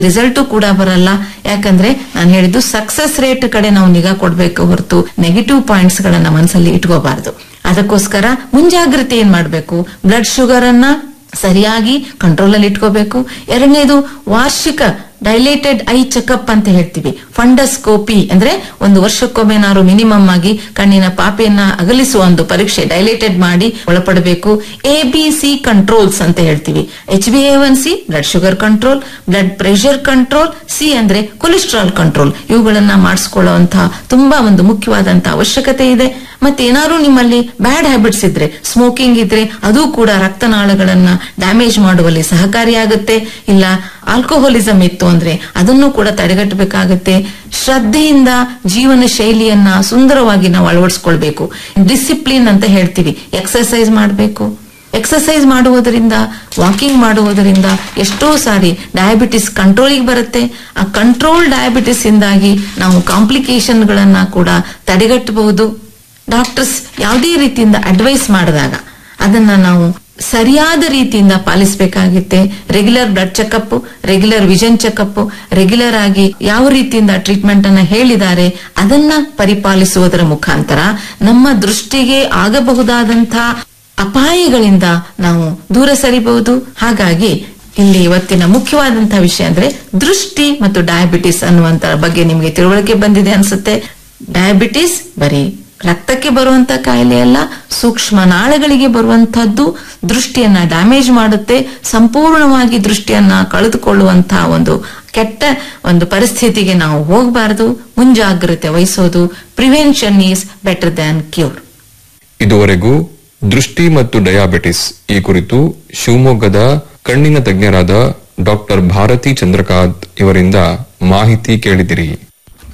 result ಕೂಡ ಬರಲ್ಲ ಯಾಕಂದ್ರೆ ನಾನು ಹೇಳಿದ್ದು ಸಕ್ಸಸ್ ರೇಟ್ ಕಡೆ ನಾವು ನಿಗಾ ಕೊಡ್ಬೇಕು ಹೊರತು ನೆಗೆಟಿವ್ ಪಾಯಿಂಟ್ಸ್ ಗಳನ್ನ ಮನಸ್ಸಲ್ಲಿ ಇಟ್ಕೋಬಾರದು ಅದಕ್ಕೋಸ್ಕರ ಮುಂಜಾಗ್ರತೆ ಏನ್ ಮಾಡ್ಬೇಕು ಬ್ಲಡ್ ಶುಗರ್ ಅನ್ನ ಸರಿಯಾಗಿ ಕಂಟ್ರೋಲ್ ಅಲ್ಲಿ ಇಟ್ಕೋಬೇಕು ಎರಡನೇದು ವಾರ್ಷಿಕ ಡೈಲೇಟೆಡ್ ಐ ಚೆಕಪ್ ಅಂತ ಹೇಳ್ತೀವಿ ಫಂಡಸ್ಕೋಪಿ ಅಂದ್ರೆ ಒಂದು ವರ್ಷಕ್ಕೊಮ್ಮೆನಾರು ಮಿನಿಮಮ್ ಆಗಿ ಕಣ್ಣಿನ ಪಾಪೆಯನ್ನ ಅಗಲಿಸುವ ಒಂದು ಪರೀಕ್ಷೆ ಡೈಲೇಟೆಡ್ ಮಾಡಿ ಒಳಪಡಬೇಕು ಎ ಬಿ ಸಿ ಕಂಟ್ರೋಲ್ಸ್ ಅಂತ ಹೇಳ್ತೀವಿ H B A one C blood sugar control blood pressure control C ಅಂದ್ರೆ ಕೊಲೆಸ್ಟ್ರಾಲ್ ಕಂಟ್ರೋಲ್ ಇವುಗಳನ್ನ ಮಾಡಿಸ್ಕೊಳ್ಳುವಂತಹ ತುಂಬಾ ಒಂದು ಮುಖ್ಯವಾದಂತಹ ಅವಶ್ಯಕತೆ ಇದೆ ಮತ್ತೆ ಏನಾದ್ರು ನಿಮ್ಮಲ್ಲಿ ಬ್ಯಾಡ್ ಹ್ಯಾಬಿಟ್ಸ್ ಇದ್ರೆ ಸ್ಮೋಕಿಂಗ್ ಇದ್ರೆ ಅದು ಕೂಡ ರಕ್ತನಾಳಗಳನ್ನ ಡ್ಯಾಮೇಜ್ ಮಾಡುವಲ್ಲಿ ಸಹಕಾರಿಯಾಗುತ್ತೆ ಇಲ್ಲ ಆಲ್ಕೋಹಾಲಿಸಂ ಇತ್ತು ಅಂದ್ರೆ ಅದನ್ನು ಕೂಡ ತಡೆಗಟ್ಟಬೇಕಾಗತ್ತೆ ಶ್ರದ್ಧೆಯಿಂದ ಜೀವನ ಶೈಲಿಯನ್ನ ಸುಂದರವಾಗಿ ನಾವು ಅಳವಡಿಸ್ಕೊಳ್ಬೇಕು ಡಿಸಿಪ್ಲಿನ್ ಅಂತ ಹೇಳ್ತೀವಿ ಎಕ್ಸರ್ಸೈಸ್ ಮಾಡಬೇಕು ಎಕ್ಸರ್ಸೈಸ್ ಮಾಡುವುದರಿಂದ ವಾಕಿಂಗ್ ಮಾಡುವುದರಿಂದ ಎಷ್ಟೋ ಸಾರಿ ಡಯಾಬಿಟಿಸ್ ಕಂಟ್ರೋಲಿಗೆ ಬರುತ್ತೆ ಆ ಕಂಟ್ರೋಲ್ ಡಯಾಬಿಟಿಸ್ ಇಂದಾಗಿ ನಾವು ಕಾಂಪ್ಲಿಕೇಶನ್ ಗಳನ್ನ ಕೂಡ ತಡೆಗಟ್ಟಬಹುದು ಡಾಕ್ಟರ್ಸ್ ಯಾವುದೇ ರೀತಿಯಿಂದ ಅಡ್ವೈಸ್ ಮಾಡಿದಾಗ ಅದನ್ನ ನಾವು ಸರಿಯಾದ ರೀತಿಯಿಂದ ಪಾಲಿಸಬೇಕಾಗುತ್ತೆ regular blood checkup regular vision checkup regular ಆಗಿ ಯಾವ ರೀತಿಯಿಂದ ಟ್ರೀಟ್ಮೆಂಟ್ ಅನ್ನ ಹೇಳಿದ್ದಾರೆ ಅದನ್ನ ಪರಿಪಾಲಿಸುವುದರ ಮುಖಾಂತರ ನಮ್ಮ ದೃಷ್ಟಿಗೆ ಆಗಬಹುದಾದಂತಹ ಅಪಾಯಗಳಿಂದ ನಾವು ದೂರ ಸರಿಬಹುದು ಹಾಗಾಗಿ ಇಲ್ಲಿ ಇವತ್ತಿನ ಮುಖ್ಯವಾದಂತಹ ವಿಷಯ ಅಂದ್ರೆ ದೃಷ್ಟಿ ಮತ್ತು ಡಯಾಬಿಟಿಸ್ ಅನ್ನುವಂತ ಬಗ್ಗೆ ನಿಮಗೆ ತಿಳುವಳಿಕೆ ಬಂದಿದೆ ಅನ್ಸುತ್ತೆ ಡಯಾಬಿಟಿಸ್ ಬರೀ ರಕ್ತಕ್ಕೆ ಬರುವಂತ ಕಾಯಿಲೆ ಅಲ್ಲ ಸೂಕ್ಷ್ಮ ನಾಳಗಳಿಗೆ ಬರುವಂತಹದ್ದು ದೃಷ್ಟಿಯನ್ನ ಡ್ಯಾಮೇಜ್ ಮಾಡುತ್ತೆ ಸಂಪೂರ್ಣವಾಗಿ ದೃಷ್ಟಿಯನ್ನ ಕಳೆದುಕೊಳ್ಳುವಂತಹ ಒಂದು ಕೆಟ್ಟ ಒಂದು ಪರಿಸ್ಥಿತಿಗೆ ನಾವು ಹೋಗಬಾರದು ಮುಂಜಾಗ್ರತೆ ವಹಿಸೋದು prevention is better than cure ಇದುವರೆಗೂ ದೃಷ್ಟಿ ಮತ್ತು ಡಯಾಬಿಟಿಸ್ ಈ ಕುರಿತು ಶಿವಮೊಗ್ಗದ ಕಣ್ಣಿನ ತಜ್ಞರಾದ ಡಾಕ್ಟರ್ ಭಾರತಿ ಚಂದ್ರಕಾಂತ್ ಇವರಿಂದ ಮಾಹಿತಿ ಕೇಳಿದಿರಿ